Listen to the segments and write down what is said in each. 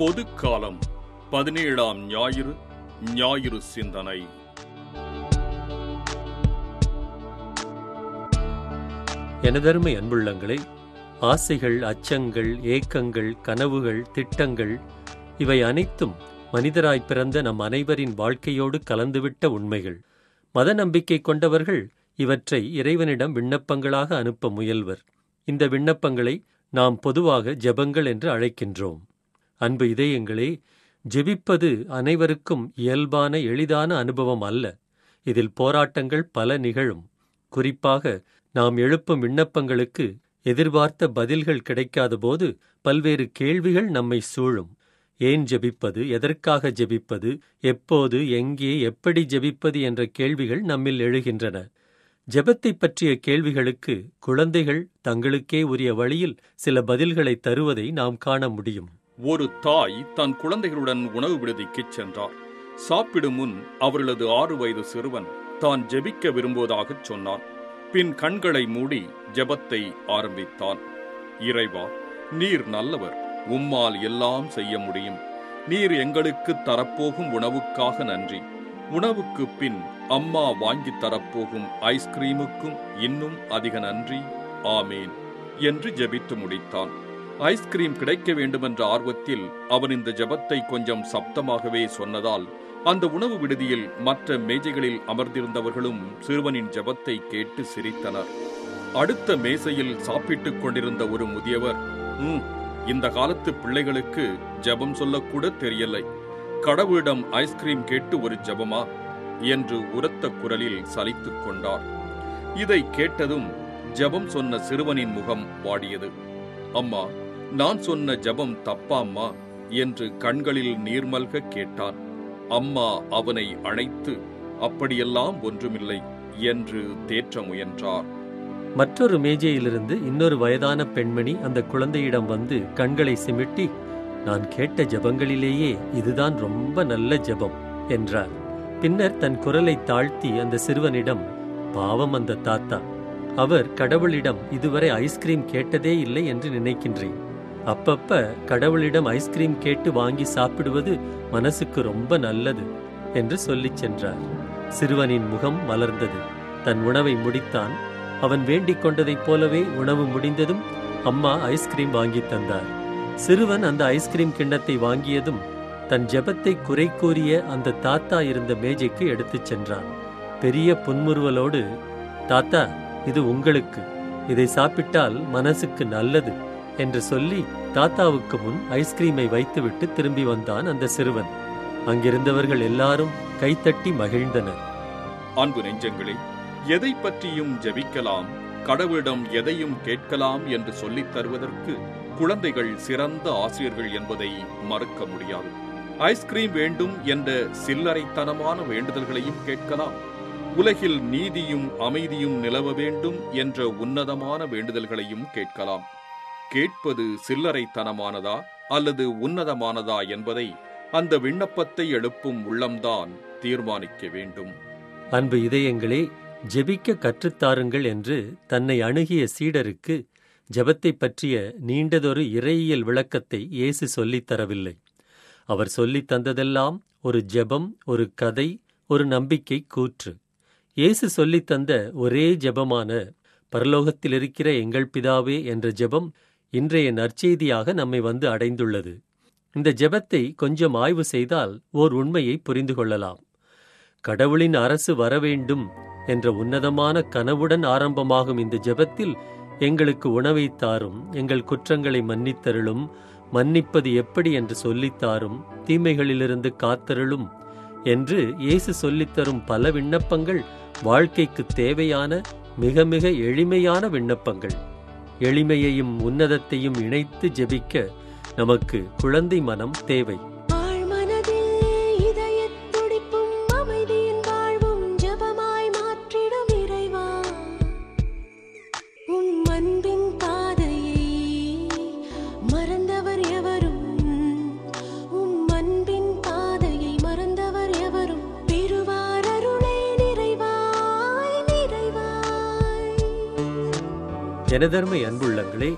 பொது காலம் பதினேழாம் ஞாயிறு ஞாயிறு சிந்தனை எனதருமை அன்புள்ளங்களே ஆசைகள் அச்சங்கள் ஏக்கங்கள் கனவுகள் திட்டங்கள் இவை அனைத்தும் மனிதராய் பிறந்த நம் அனைவரின் வாழ்க்கையோடு கலந்துவிட்ட உண்மைகள் மத நம்பிக்கை கொண்டவர்கள் இவற்றை இறைவனிடம் விண்ணப்பங்களாக அனுப்ப முயல்வர் இந்த விண்ணப்பங்களை நாம் பொதுவாக ஜெபங்கள் என்று அழைக்கின்றோம் அன்பு இதயங்களே ஜெபிப்பது அனைவருக்கும் இயல்பான எளிதான அனுபவம் அல்ல இதில் போராட்டங்கள் பல நிகழும் குறிப்பாக நாம் எழுப்பும் விண்ணப்பங்களுக்கு எதிர்பார்த்த பதில்கள் கிடைக்காத போது பல்வேறு கேள்விகள் நம்மை சூழும் ஏன் ஜெபிப்பது எதற்காக ஜெபிப்பது எப்போது எங்கே எப்படி ஜெபிப்பது என்ற கேள்விகள் நம்மில் எழுகின்றன ஜெபத்தைப் பற்றிய கேள்விகளுக்கு குழந்தைகள் தங்களுக்கே உரிய வழியில் சில பதில்களை தருவதை நாம் காண முடியும் ஒரு தாய் தன் குழந்தைகளுடன் உணவு விடுதிக்குச் சென்றார் சாப்பிடும் முன் அவர்களது ஆறு வயது சிறுவன் தான் ஜெபிக்க விரும்புவதாகச் சொன்னான் பின் கண்களை மூடி ஜெபத்தை ஆரம்பித்தான் இறைவா நீர் நல்லவர் உம்மால் எல்லாம் செய்ய முடியும் நீர் எங்களுக்கு தரப்போகும் உணவுக்காக நன்றி உணவுக்கு பின் அம்மா வாங்கி தரப்போகும் ஐஸ்கிரீமுக்கும் இன்னும் அதிக நன்றி ஆமேன் என்று ஜெபித்து முடித்தான் ஐஸ்கிரீம் கிடைக்க வேண்டுமென்ற ஆர்வத்தில் அவன் இந்த ஜெபத்தை கொஞ்சம் சப்தமாகவே சொன்னதால் அந்த உணவு விடுதியில் மற்ற மேஜைகளில் அமர்ந்திருந்தவர்களும் சிறுவனின் ஜெபத்தை கேட்டு சிரித்தனர் அடுத்த மேசையில் சாப்பிட்டுக் கொண்டிருந்த ஒரு முதியவர் "ம், இந்த காலத்து பிள்ளைகளுக்கு ஜெபம் சொல்லக்கூட தெரியலை கடவுளிடம் ஐஸ்கிரீம் கேட்டு ஒரு ஜெபமா என்று உரத்த குரலில் சலித்துக் கொண்டார் இதை கேட்டதும் ஜெபம் சொன்ன சிறுவனின் முகம் வாடியது அம்மா நான் சொன்ன ஜெபம் தப்பா அம்மா என்று கண்களில் நீர்மல்க கேட்டான் அம்மா அவனை அழைத்து அப்படியெல்லாம் ஒன்றுமில்லை என்று தேற்ற முயன்றார் மற்றொரு மேஜையிலிருந்து இன்னொரு வயதான பெண்மணி அந்த குழந்தையிடம் வந்து கண்களை சிமிட்டி நான் கேட்ட ஜெபங்களிலேயே இதுதான் ரொம்ப நல்ல ஜெபம் என்றார் பின்னர் தன் குரலை தாழ்த்தி அந்த சிறுவனிடம் பாவம் அந்த தாத்தா அவர் கடவுளிடம் இதுவரை ஐஸ்கிரீம் கேட்டதே இல்லை என்று நினைக்கின்றேன் அப்பப்ப கடவுளிடம் ஐஸ்கிரீம் கேட்டு வாங்கி சாப்பிடுவது மனசுக்கு ரொம்ப நல்லது என்று சொல்லிச் சென்றார் சிறுவனின் முகம் மலர்ந்தது தன் உணவை முடித்தான் அவன் வேண்டிக் கொண்டதைப் போலவே உணவு முடிந்ததும் அம்மா ஐஸ்கிரீம் வாங்கி தந்தார் சிறுவன் அந்த ஐஸ்கிரீம் கிண்ணத்தை வாங்கியதும் தன் ஜெபத்தை குறை கூறிய அந்த தாத்தா இருந்த மேஜைக்கு எடுத்துச் சென்றான் பெரிய புன்முறுவலோடு தாத்தா இது உங்களுக்கு இதை சாப்பிட்டால் மனசுக்கு நல்லது என்று சொல்லி தாத்தாவுக்கு முன் ஐஸ்கிரீமை வைத்துவிட்டு திரும்பி வந்தான் அந்த சிறுவன் அங்கிருந்தவர்கள் எல்லாரும் கைத்தட்டி மகிழ்ந்தனர் அன்பு நெஞ்சங்களே எதை பற்றியும் ஜெபிக்கலாம் கடவுளிடம் எதையும் கேட்கலாம் என்று சொல்லித் தருவதற்கு குழந்தைகள் சிறந்த ஆசிரியர்கள் என்பதை மறுக்க முடியாது ஐஸ்கிரீம் வேண்டும் என்ற சில்லறைத்தனமான வேண்டுதல்களையும் கேட்கலாம் உலகில் நீதியும் அமைதியும் நிலவ வேண்டும் என்ற உன்னதமான வேண்டுதல்களையும் கேட்கலாம் கேட்பது சில்லறைத்தனமானதா அல்லது உன்னதமானதா என்பதை அந்த விண்ணப்பத்தை எழுப்பும் உள்ளம்தான் தீர்மானிக்க வேண்டும் அன்பு இதயங்களே ஜெபிக்க கற்றுத்தாருங்கள் என்று தன்னை அணுகிய சீடருக்கு ஜெபத்தைப் பற்றிய நீண்டதொரு இறையியல் விளக்கத்தை இயேசு சொல்லித் தரவில்லை அவர் சொல்லித் தந்ததெல்லாம் ஒரு ஜெபம் ஒரு கதை ஒரு நம்பிக்கை கூற்று இயேசு சொல்லித் தந்த ஒரே ஜெபமான பரலோகத்தில் இருக்கிற எங்கள் பிதாவே என்ற ஜெபம் இன்றைய நற்செய்தியாக நம்மை வந்து அடைந்துள்ளது இந்த ஜெபத்தை கொஞ்சம் ஆய்வு செய்தால் ஓர் உண்மையை புரிந்து கொள்ளலாம் கடவுளின் அரசு வரவேண்டும் என்ற உன்னதமான கனவுடன் ஆரம்பமாகும் இந்த ஜெபத்தில் எங்களுக்கு உணவை தாரும் எங்கள் குற்றங்களை மன்னித்தருளும் மன்னிப்பது எப்படி என்று சொல்லித்தாரும் தீமைகளிலிருந்து காத்தருளும் என்று இயேசு சொல்லித்தரும் பல விண்ணப்பங்கள் வாழ்க்கைக்கு தேவையான மிக மிக எளிமையான விண்ணப்பங்கள் எளிமையையும் உன்னதத்தையும் இணைத்து ஜெபிக்க நமக்கு குழந்தை மனம் தேவை ஆழ்மனதில் இதயத் துடிப்பும் அமைதியின் வாழ்வும் ஜெபமாய் மாற்றிடும் இறைவா உம் அன்பின் பாதையை மறந்தவர் எவரும் உம் அன்பின் பாதையை மறந்தவர் எவரும் பெறுவார் அருளை நிறைவாய் நிறைவாய் எனதர்மை அன்புள்ளங்களே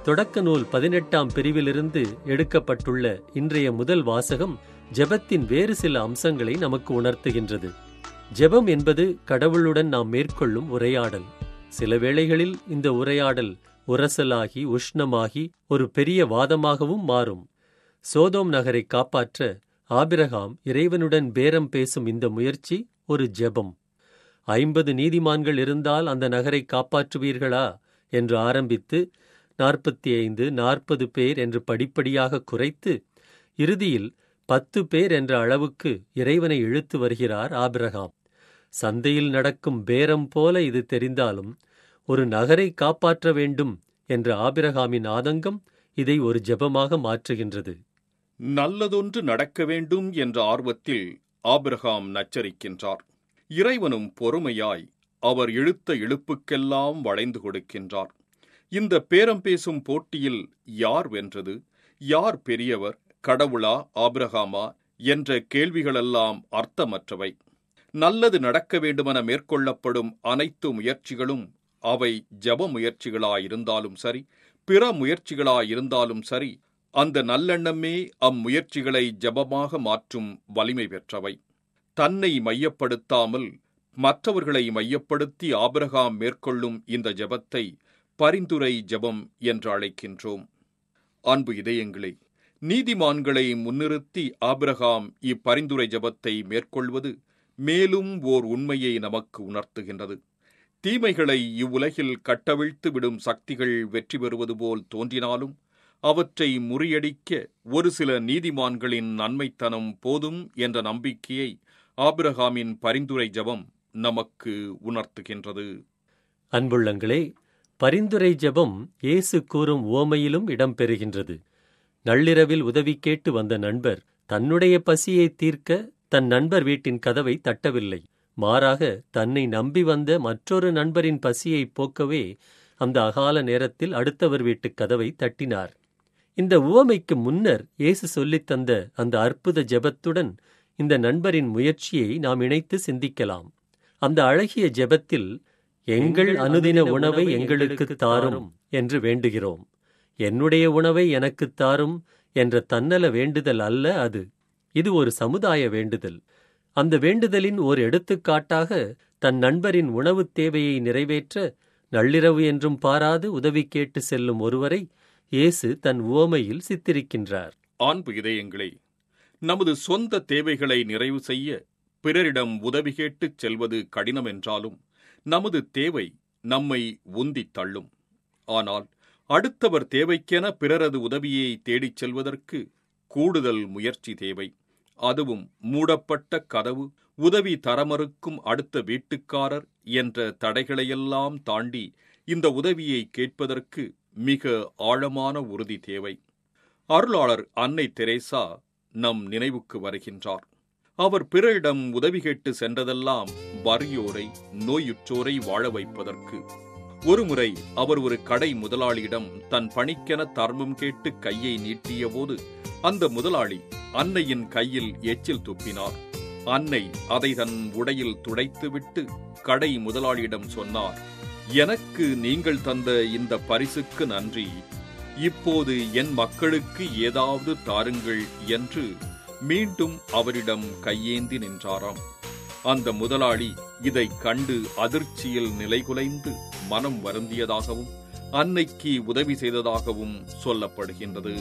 தொடக்க நூல் பதினெட்டாம் பிரிவிலிருந்து எடுக்கப்பட்டுள்ள இன்றைய முதல் வாசகம் ஜெபத்தின் வேறு சில அம்சங்களை நமக்கு உணர்த்துகின்றது ஜெபம் என்பது கடவுளுடன் நாம் மேற்கொள்ளும் உரையாடல் சில வேளைகளில் இந்த உரையாடல் உரசலாகி உஷ்ணமாகி ஒரு பெரிய வாதமாகவும் மாறும் சோதோம் நகரை காப்பாற்ற ஆபிரகாம் இறைவனுடன் பேரம் பேசும் இந்த முயற்சி ஒரு ஜெபம் ஐம்பது நீதிமான்கள் இருந்தால் அந்த நகரை காப்பாற்றுவீர்களா என்று ஆரம்பித்து நாற்பத்தி ஐந்து நாற்பது பேர் என்று படிப்படியாக குறைத்து இறுதியில் பத்து பேர் என்ற அளவுக்கு இறைவனை இழுத்து வருகிறார் ஆபிரகாம் சந்தையில் நடக்கும் பேரம் போல இது தெரிந்தாலும் ஒரு நகரை காப்பாற்ற வேண்டும் என்ற ஆபிரகாமின் ஆதங்கம் இதை ஒரு ஜெபமாக மாற்றுகின்றது நல்லதொன்று நடக்க வேண்டும் என்ற ஆர்வத்தில் ஆபிரகாம் நச்சரிக்கின்றார் இறைவனும் பொறுமையாய் அவர் இழுத்த இழுப்புக்கெல்லாம் வளைந்து கொடுக்கின்றார் இந்த பேரம் பேசும் போட்டியில் யார் வென்றது யார் பெரியவர் கடவுளா ஆபிரகாமா என்ற கேள்விகளெல்லாம் அர்த்தமற்றவை நல்லது நடக்க வேண்டுமென மேற்கொள்ளப்படும் அனைத்து முயற்சிகளும் அவை ஜப முயற்சிகளாயிருந்தாலும் சரி பிற முயற்சிகளாயிருந்தாலும் சரி அந்த நல்லெண்ணமே அம்முயற்சிகளை ஜபமாக மாற்றும் வலிமை பெற்றவை தன்னை மையப்படுத்தாமல் மற்றவர்களை மையப்படுத்தி ஆபிரகாம் மேற்கொள்ளும் இந்த ஜெபத்தை பரிந்துரை ஜெபம் என்று அழைக்கின்றோம் அன்பு இதயங்களே நீதிமான்களை முன்னிறுத்தி ஆபிரகாம் இப்பரிந்துரை ஜெபத்தை மேற்கொள்வது மேலும் ஓர் உண்மையை நமக்கு உணர்த்துகின்றது தீமைகளை இவ்வுலகில் கட்டவிழ்த்து விடும் சக்திகள் வெற்றி பெறுவது போல் தோன்றினாலும் அவற்றை முறியடிக்க ஒரு சில நீதிமான்களின் நன்மைத்தனம் போதும் என்ற நம்பிக்கையை ஆபிரகாமின் பரிந்துரை ஜெபம் நமக்கு உணர்த்துகின்றது அன்புள்ளங்களே பரிந்துரை ஜெபம் இயேசு கூறும் உவமையிலும் இடம்பெறுகின்றது நள்ளிரவில் உதவி கேட்டு வந்த நண்பர் தன்னுடைய பசியை தீர்க்க தன் நண்பர் வீட்டின் கதவை தட்டவில்லை மாறாக தன்னை நம்பி வந்த மற்றொரு நண்பரின் பசியை போக்கவே அந்த அகால நேரத்தில் அடுத்தவர் வீட்டுக் கதவை தட்டினார் இந்த உவமைக்கு முன்னர் இயேசு சொல்லித் தந்த அந்த அற்புத ஜெபத்துடன் இந்த நண்பரின் முயற்சியை நாம் இணைத்து சிந்திக்கலாம் அந்த அழகிய ஜெபத்தில் எங்கள் அனுதின உணவை எங்களுக்கு தாரும் என்று வேண்டுகிறோம் என்னுடைய உணவை எனக்குத் தாரும் என்ற தன்னல வேண்டுதல் அல்ல அது இது ஒரு சமுதாய வேண்டுதல் அந்த வேண்டுதலின் ஒரு எடுத்துக்காட்டாக தன் நண்பரின் உணவுத் தேவையை நிறைவேற்ற நள்ளிரவு என்றும் பாராது உதவி கேட்டு செல்லும் ஒருவரை இயேசு தன் உவமையில் சித்தரிக்கின்றார் ஆண்பு இதயங்களே நமது சொந்த தேவைகளை நிறைவு செய்ய பிறரிடம் உதவி கேட்டுச் செல்வது கடினம் என்றாலும் நமது தேவை நம்மை உந்தித் தள்ளும் ஆனால் அடுத்தவர் தேவைக்கென பிறரது உதவியை தேடிச் செல்வதற்கு கூடுதல் முயற்சி தேவை அதுவும் மூடப்பட்ட கதவு உதவி தரமறுக்கும் அடுத்த வீட்டுக்காரர் என்ற தடைகளையெல்லாம் தாண்டி இந்த உதவியை கேட்பதற்கு மிக ஆழமான உறுதி தேவை அருளாளர் அன்னை தெரேசா நம் நினைவுக்கு வருகின்றார் அவர் பிறரிடம் உதவி கேட்டு சென்றதெல்லாம் வறியோரை நோயுற்றோரை வாழ வைப்பதற்கு ஒருமுறை அவர் ஒரு கடை முதலாளியிடம் தன் பணிக்கென தர்மம் கேட்டு கையை நீட்டியபோது அந்த முதலாளி அன்னையின் கையில் எச்சில் துப்பினார் அன்னை அதை தன் உடையில் துடைத்துவிட்டு கடை முதலாளியிடம் சொன்னார் எனக்கு நீங்கள் தந்த இந்த பரிசுக்கு நன்றி இப்போது என் மக்களுக்கு ஏதாவது தாருங்கள் என்று மீண்டும் அவரிடம் கையேந்தி நின்றாராம் அந்த முதலாளி இதைக் கண்டு அதிர்ச்சியில் நிலைகுலைந்து மனம் வருந்தியதாகவும் அன்னைக்கு உதவி செய்ததாகவும் சொல்லப்படுகின்றது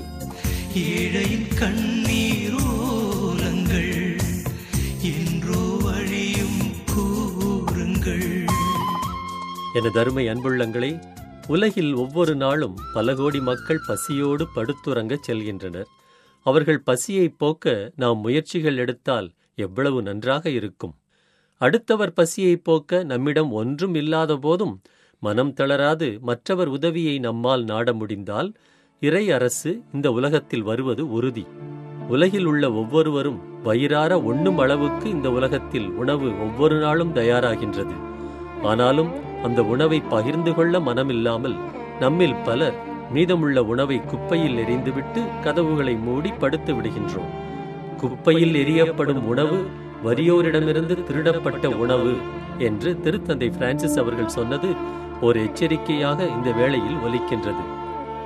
ஏழையின் கண்ணீரோலங்கள் என்றோ வழியும் கூறுங்கள் எனது அருமை அன்புள்ளங்களே உலகில் ஒவ்வொரு நாளும் பல கோடி மக்கள் பசியோடு படுத்துறங்கச் செல்கின்றனர் அவர்கள் பசியை போக்க நாம் முயற்சிகள் எடுத்தால் எவ்வளவு நன்றாக இருக்கும் அடுத்தவர் பசியை போக்க நம்மிடம் ஒன்றும் இல்லாத போதும் மனம் தளராது மற்றவர் உதவியை நம்மால் நாட முடிந்தால் இறை அரசு இந்த உலகத்தில் வருவது உறுதி உலகில் உள்ள ஒவ்வொருவரும் வயிறார உண்ணும் அளவுக்கு இந்த உலகத்தில் உணவு ஒவ்வொரு நாளும் தயாராகின்றது ஆனாலும் அந்த உணவை பகிர்ந்து கொள்ள மனமில்லாமல் நம்மில் பலர் மீதமுள்ள உணவை குப்பையில் எறிந்துவிட்டு கதவுகளை மூடி படுத்து விடுகின்றோம் குப்பையில் எரியப்படும் உணவு வறியோரிடமிருந்து திருடப்பட்ட உணவு என்று திருத்தந்தை பிரான்சிஸ் அவர்கள் சொன்னது ஒரு எச்சரிக்கையாக இந்த வேளையில் ஒலிக்கின்றது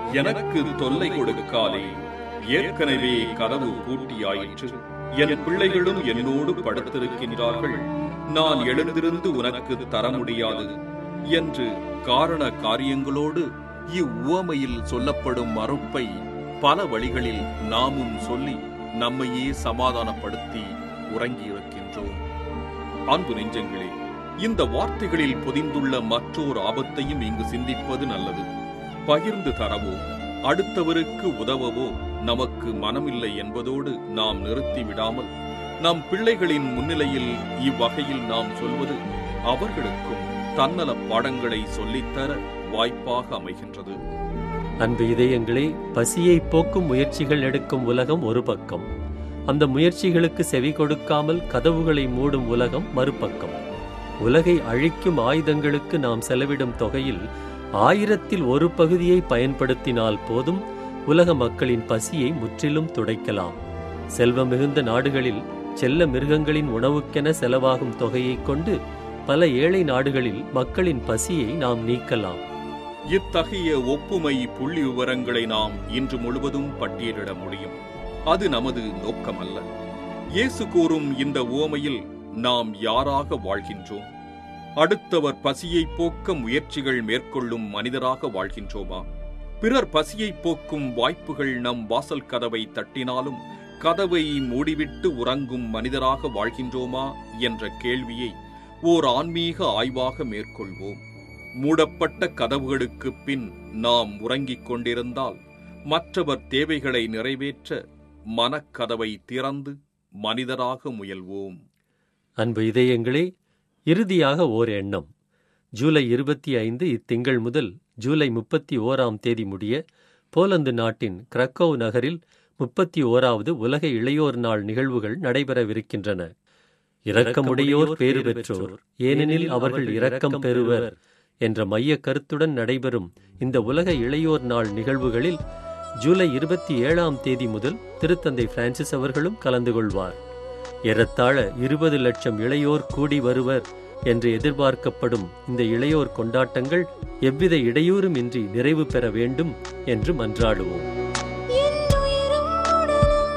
எனக்கு தொல்லை கொடுக்காதே ஏற்கனவே கதவு பூட்டியாயிற்று என் பிள்ளைகளும் என்னோடு படுத்திருக்கின்றார்கள் நான் எழுந்திருந்து உனக்கு தர முடியாது என்று காரண காரியங்களோடு இவ்வுவமையில் சொல்லப்படும் மறுப்பை பல வழிகளில் நாமும் சொல்லி நம்மையே சமாதானப்படுத்தி உறங்கியிருக்கின்றோம் அன்பு நெஞ்சங்களே இந்த வார்த்தைகளில் பொதிந்துள்ள மற்றோர் ஆபத்தையும் இங்கு சிந்திப்பது நல்லது பகிர்ந்து தரவோ அடுத்தவருக்கு உதவவோ நமக்கு மனமில்லை என்பதோடு நாம் நிறுத்தி விடாமல் நம் பிள்ளைகளின் முன்னிலையில் இவ்வகையில் நாம் சொல்வது அவர்களுக்கும் தன்னல பாடங்களை சொல்லித்தர வாய்ப்பாக அமைகின்றது அன்பு இதயங்களே பசியை போக்கும் முயற்சிகள் எடுக்கும் உலகம் ஒரு பக்கம் அந்த முயற்சிகளுக்கு செவி கொடுக்காமல் கதவுகளை மூடும் உலகம் மறுபக்கம் உலகை அழிக்கும் ஆயுதங்களுக்கு நாம் செலவிடும் தொகையில் ஆயிரத்தில் ஒரு பகுதியை பயன்படுத்தினால் போதும் உலக மக்களின் பசியை முற்றிலும் துடைக்கலாம் செல்வம் மிகுந்த நாடுகளில் செல்ல மிருகங்களின் உணவுக்கென செலவாகும் தொகையைக் கொண்டு பல ஏழை நாடுகளில் மக்களின் பசியை நாம் நீக்கலாம் இத்தகைய ஒப்புமை புள்ளி விவரங்களை நாம் இன்று முழுவதும் பட்டியலிட முடியும் அது நமது நோக்கமல்ல இயேசு கூறும் இந்த உவமையில் நாம் யாராக வாழ்கின்றோம் அடுத்தவர் பசியை போக்க முயற்சிகள் மேற்கொள்ளும் மனிதராக வாழ்கின்றோமா பிறர் பசியை போக்கும் வாய்ப்புகள் நம் வாசல் கதவை தட்டினாலும் கதவை மூடிவிட்டு உறங்கும் மனிதராக வாழ்கின்றோமா என்ற கேள்வியை ஓர் ஆன்மீக ஆய்வாக மேற்கொள்வோம் மூடப்பட்ட கதவுகளுக்கு பின் நாம் உறங்கிக் கொண்டிருந்தால் மற்றவர் தேவைகளை நிறைவேற்ற மனக்கதவை திறந்து மனிதராக முயல்வோம் அன்பு இதயங்களே இறுதியாக ஓர் எண்ணம் ஜூலை இருபத்தி ஐந்து இத்திங்கள் முதல் ஜூலை முப்பத்தி ஓராம் தேதி முடிய போலந்து நாட்டின் கிரக்கோவ் நகரில் முப்பத்தி ஓராவது உலக இளையோர் நாள் நிகழ்வுகள் நடைபெறவிருக்கின்றன இரக்கமுடையோர் பேறு பெற்றோர் ஏனெனில் அவர்கள் இரக்கம் பெறுவர் என்ற மைய கருத்துடன் நடைபெறும் இந்த உலக இளையோர் நாள் நிகழ்வுகளில் ஜூலை இருபத்தி ஏழாம் தேதி முதல் திருத்தந்தை பிரான்சிஸ் அவர்களும் கலந்து கொள்வார் ஏறத்தாழ இருபது லட்சம் இளையோர் கூடி வருவர் என்று எதிர்பார்க்கப்படும் இந்த இளையோர் கொண்டாட்டங்கள் எவ்வித இடையூறும் இன்றி நிறைவு பெற வேண்டும் என்று மன்றாடுவோம் என் உயிரும் உடலும்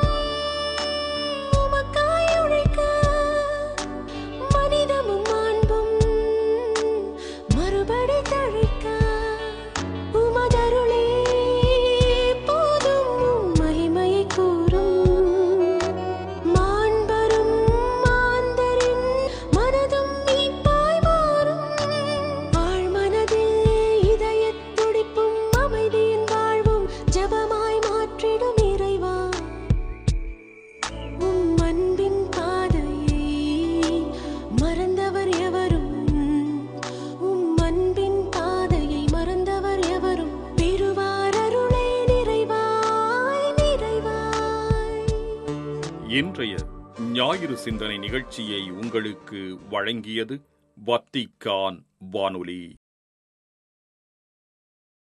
உமக்காய் உழைக்க மனிதமும் மாண்பும் மறுபடி தழைக்க உமதருளே போதும் உம் மகிமையை கூறும் மாண்பரும் மாந்தரின் மனதும் மீட்பாய் மாறும் ஆழ்மனதில் இதயத் துடிப்பும் அமைதியின் வாழ்வும் ஜெபமாய் மாற்றிடும் இறைவா உம் அன்பின் பாதையை மறந்தவர் எவரும் உம் அன்பின் பாதையை மறந்தவர் எவரும் பெறுவார் அருளை நிறைவாய் நிறைவாய் இன்றைய ஞாயிறு சிந்தனை நிகழ்ச்சியை உங்களுக்கு வழங்கியது வத்திக்கான் வானொலி